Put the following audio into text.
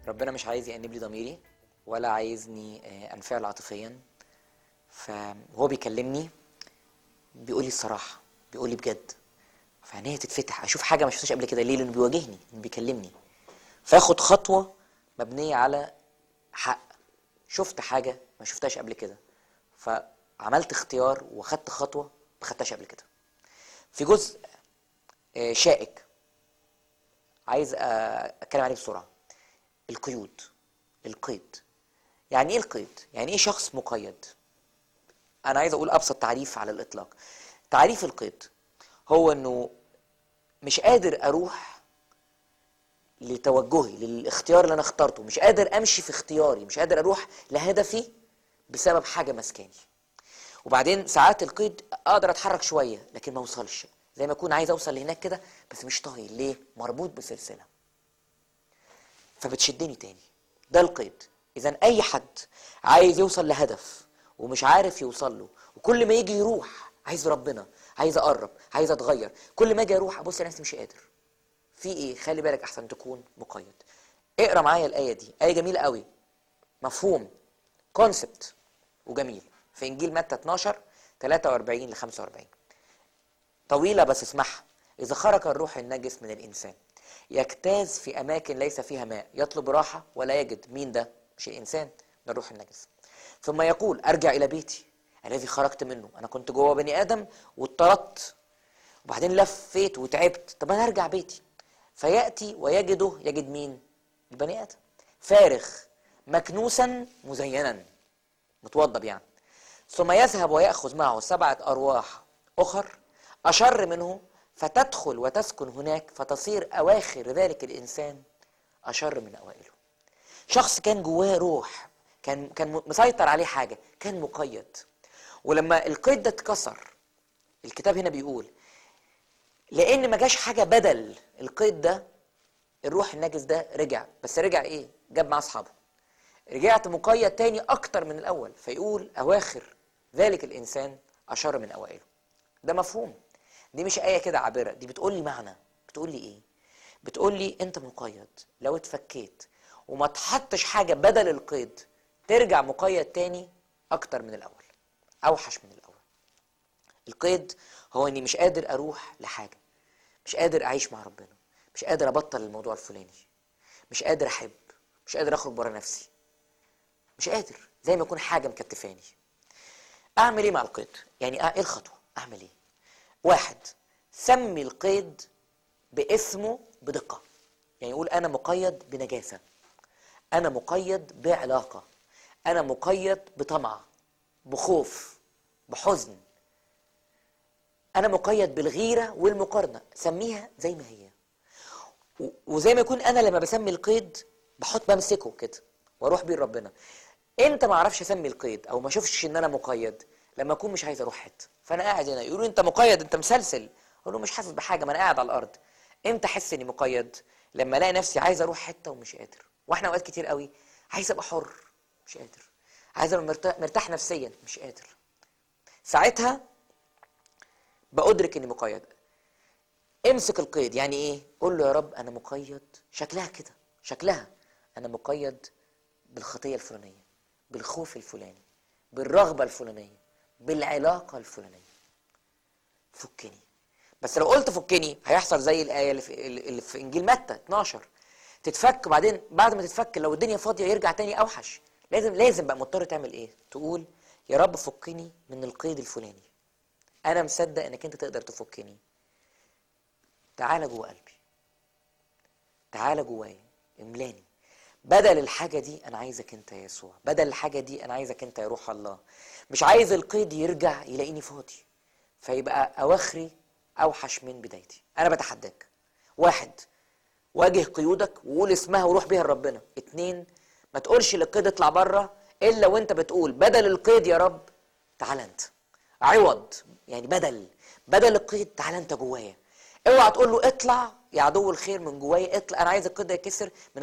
ربنا مش عايز يأنب لي ضميري ولا عايزني آه، انفعل عاطفيا فهو بيكلمني بيقول لي الصراحه بيقول لي بجد فعينيا تتفتح اشوف حاجه ما شفتهاش قبل كده ليه لانه بيواجهني لأنه بيكلمني فاخد خطوه مبنيه على حق شفت حاجه ما شفتهاش قبل كده فعملت اختيار واخدت خطوه ما خدتهاش قبل كده في جزء آه، شائك عايز آه، اتكلم عليه بسرعه القيود القيد يعني ايه القيد يعني ايه شخص مقيد انا عايز اقول ابسط تعريف على الاطلاق تعريف القيد هو انه مش قادر اروح لتوجهي للاختيار اللي انا اخترته مش قادر امشي في اختياري مش قادر اروح لهدفي بسبب حاجه ماسكاني وبعدين ساعات القيد اقدر اتحرك شويه لكن ما اوصلش زي ما اكون عايز اوصل لهناك كده بس مش طايل ليه مربوط بسلسله فبتشدني تاني ده القيد اذا اي حد عايز يوصل لهدف ومش عارف يوصل له وكل ما يجي يروح عايز ربنا عايز اقرب عايز اتغير كل ما اجي اروح ابص لنفسي مش قادر في ايه خلي بالك احسن تكون مقيد اقرا معايا الايه دي ايه جميله قوي مفهوم كونسبت وجميل في انجيل متى 12 43 ل 45 طويله بس اسمعها اذا خرج الروح النجس من الانسان يجتاز في اماكن ليس فيها ماء يطلب راحه ولا يجد مين ده مش الانسان ده الروح النجس ثم يقول ارجع الى بيتي الذي خرجت منه انا كنت جوه بني ادم واضطردت وبعدين لفيت وتعبت طب انا ارجع بيتي فياتي ويجده يجد مين البني ادم فارغ مكنوسا مزينا متوضب يعني ثم يذهب ويأخذ معه سبعة أرواح أخر أشر منه فتدخل وتسكن هناك فتصير أواخر ذلك الإنسان أشر من أوائله شخص كان جواه روح كان كان مسيطر عليه حاجة كان مقيد ولما القيد ده اتكسر الكتاب هنا بيقول لأن ما جاش حاجة بدل القيد ده الروح النجس ده رجع بس رجع إيه؟ جاب معاه أصحابه رجعت مقيد تاني اكتر من الاول فيقول اواخر ذلك الانسان اشر من اوائله ده مفهوم دي مش ايه كده عابره دي بتقول لي معنى بتقول لي ايه بتقول لي انت مقيد لو اتفكيت وما تحطش حاجه بدل القيد ترجع مقيد تاني اكتر من الاول اوحش من الاول القيد هو اني مش قادر اروح لحاجه مش قادر اعيش مع ربنا مش قادر ابطل الموضوع الفلاني مش قادر احب مش قادر اخرج بره نفسي مش قادر زي ما يكون حاجه مكتفاني اعمل ايه مع القيد يعني ايه الخطوه اعمل ايه واحد سمي القيد باسمه بدقه يعني يقول انا مقيد بنجاسه انا مقيد بعلاقه انا مقيد بطمع بخوف بحزن انا مقيد بالغيره والمقارنه سميها زي ما هي و- وزي ما يكون انا لما بسمي القيد بحط بمسكه كده واروح بيه لربنا امتى ما اعرفش اسمي القيد او ما اشوفش ان انا مقيد لما اكون مش عايز اروح حته فانا قاعد هنا يقولوا انت مقيد انت مسلسل اقول له مش حاسس بحاجه ما انا قاعد على الارض امتى احس اني مقيد لما الاقي نفسي عايز اروح حته ومش قادر واحنا اوقات كتير قوي عايز ابقى حر مش قادر عايز ابقى مرتاح, مرتاح نفسيا مش قادر ساعتها بأدرك اني مقيد امسك القيد يعني ايه قول له يا رب انا مقيد شكلها كده شكلها انا مقيد بالخطيه الفلانيه بالخوف الفلاني بالرغبه الفلانيه بالعلاقه الفلانيه فكني بس لو قلت فكني هيحصل زي الايه اللي في, اللي في انجيل متى 12 تتفك وبعدين بعد ما تتفك لو الدنيا فاضيه يرجع تاني اوحش لازم لازم بقى مضطر تعمل ايه تقول يا رب فكني من القيد الفلاني انا مصدق انك انت تقدر تفكني تعالى جوه قلبي تعالى جوايا املاني بدل الحاجة دي أنا عايزك أنت يا يسوع بدل الحاجة دي أنا عايزك أنت يا روح الله مش عايز القيد يرجع يلاقيني فاضي فيبقى أواخري أوحش من بدايتي أنا بتحداك واحد واجه قيودك وقول اسمها وروح بيها لربنا اتنين ما تقولش للقيد اطلع بره إلا وأنت بتقول بدل القيد يا رب تعال أنت عوض يعني بدل بدل القيد تعال أنت جوايا اوعى تقول له اطلع يا عدو الخير من جوايا اطلع انا عايز القيد ده يكسر من